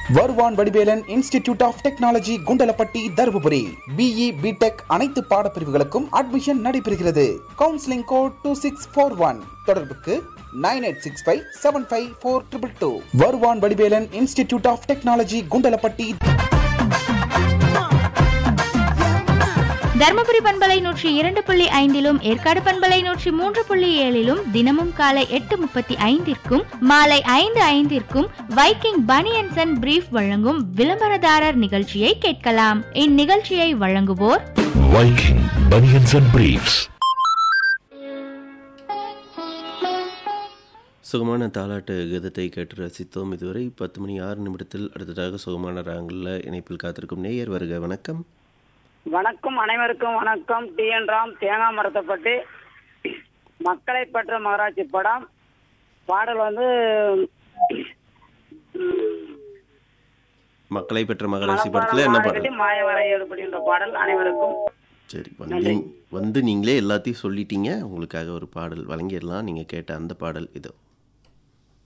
வருவான் Vadivelan institute of technology Kundalapatti Dharmapuri BE BTech அனைத்து பாடப்பிரிவுகளுக்கும் அட்மிஷன் நடைபெறுகிறது counselling code two six four one தொடர்புக்கு nine eight six five seven five four triple two Varuvan Vadivelan institute of technology Kundalapatti Dharmapuri பண்பலை நூற்றி இரண்டு புள்ளி ஐந்திலும் ஏற்காடு பண்பலை நூற்றி மூன்று புள்ளி ஏழிலும் தினமும் காலை எட்டு முப்பத்தி ஐந்திற்கும் மாலை ஐந்து ஐந்திற்கும் வைக்கிங் பனியன்சன் அண்ட் பிரீஃப் வழங்கும் விளம்பரதாரர் நிகழ்ச்சியை கேட்கலாம் இந்நிகழ்ச்சியை வழங்குவோர் Viking Bunions and Briefs. சுகமான தாலாட்டு கீதத்தை கேட்டு ரசித்தோம் இதுவரை பத்து மணி ஆறு நிமிடத்தில் அடுத்ததாக சுகமான ராங்களில் இணைப்பில் காத்திருக்கும் நேயர் வருக வணக்கம் வணக்கம் அனைவருக்கும் வணக்கம் டி என் ராம் தேங்காய் மரத்தைப்பட்டி மக்களை பெற்ற மகராட்சி படம் பாடல் வந்து மக்களை பெற்ற மகராசி படத்தில் என்ன கட்டி பாடல் மாயவரை அப்படின்ற பாடல் அனைவருக்கும் சரி வந்து வந்து நீங்களே எல்லாத்தையும் சொல்லிட்டீங்க உங்களுக்காக ஒரு பாடல் வழங்கிடலாம் நீங்கள் கேட்ட அந்த பாடல் இதோ